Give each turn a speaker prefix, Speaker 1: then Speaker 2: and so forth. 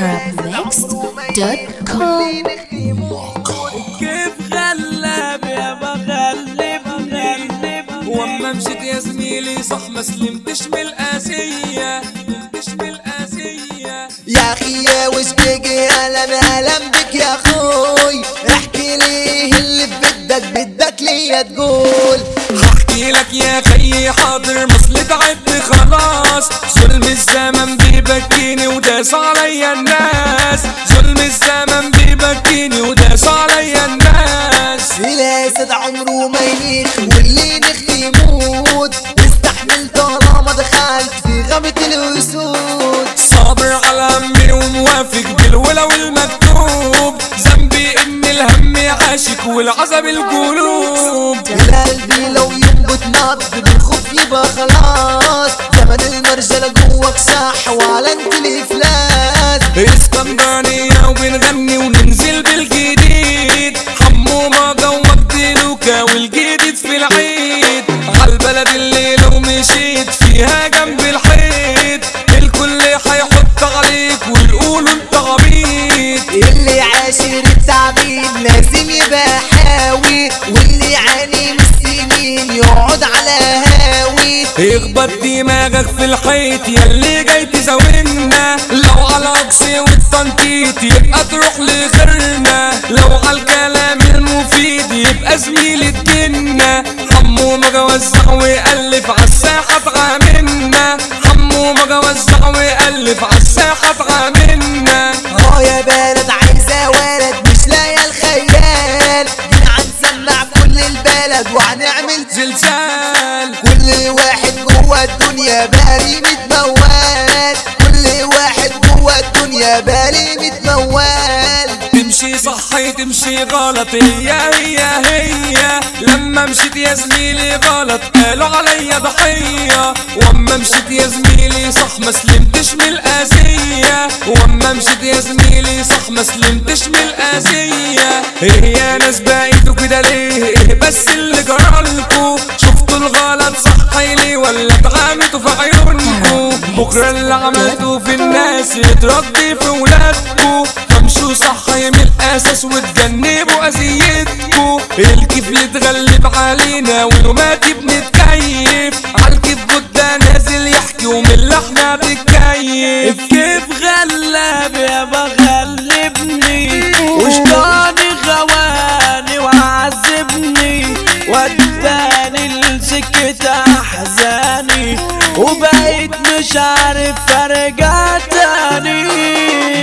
Speaker 1: arabmixed.com
Speaker 2: كيف غلب يا بغلبني واما مشيت يا زميلي صح ما سلمتش من الاسيه سلمتش من الاسيه
Speaker 3: يا اخي يا وش بيجي الم الم بك يا اخوي احكي لي اللي بدك بدك ليا تقول
Speaker 2: هحكي لك يا خيي حاضر مصل تعبت خلاص ظلم الزمن بيبكيني وداس عليا الناس ظلم الزمن بيبكيني وداس عليا الناس
Speaker 3: الاسد عمره ما ينيخ واللي نخي يموت استحمل طالما دخلت في غابة الاسود
Speaker 2: صابر على امي وموافق بالولو المكتوب ذنبي ان الهم عاشق والعذاب القلوب
Speaker 3: قلبي لو ينبت نبض بالخوف يبقى خلاص زمن المرجلة جواك صح وعلامة الافلاس
Speaker 2: اسكندرانية وبنغني وننزل بالجديد حمو ماجا ومجدي لوكا والجديد في العيد عالبلد اللي لو مشيت فيها جنب الحيط الكل هيحط عليك ويقولوا انت عبيط
Speaker 3: اللي عاشر التعبيد لازم يبقى حاوي واللي يعاني من السنين يقعد على هاوي
Speaker 2: اخبط دماغك في الحيط ياللي جاي تزاولنا لو على اقصي والتنطيط يبقى تروح لغيرنا لو على الكلام المفيد يبقى زميل الجنة حمو مجا وزع ويألف عالساحة تعاملنا حمو مجا وزع ويألف عالساحة تعاملنا
Speaker 3: اه يا بلد عايزة ولد مش لاقية الخيال جينا هنسمع كل البلد وهنعمل
Speaker 2: زلزال
Speaker 3: كل واحد جوه الدنيا بالي متموال كل واحد جوه الدنيا بالي متموال
Speaker 2: تمشي صح تمشي غلط هي هي هي لما مشيت يا زميلي غلط قالوا عليا ضحية واما مشيت يا زميلي صح ما سلمتش من الأذية واما مشيت يا زميلي صح ما سلمتش من الأذية ايه يا ناس بقيتوا كده ليه ايه بس اللي جرالكوا شفتوا الغلط صح ليه ولا اتعاملتوا في عيونكوا بكرة اللي عملتوه في الناس يتربي في ولادكوا فامشوا صح من الاساس وتجنبوا اذيتكوا الكيف اللي اتغلب علينا ويوماتي بنتكيف عالكيف ده نازل يحكي ومن اللي احنا بنتكيف
Speaker 4: كيف غلب يا بغلبني وشطاني غواني وعذبني وداني لسكة احزاني وبقيت مش عارف ارجع تاني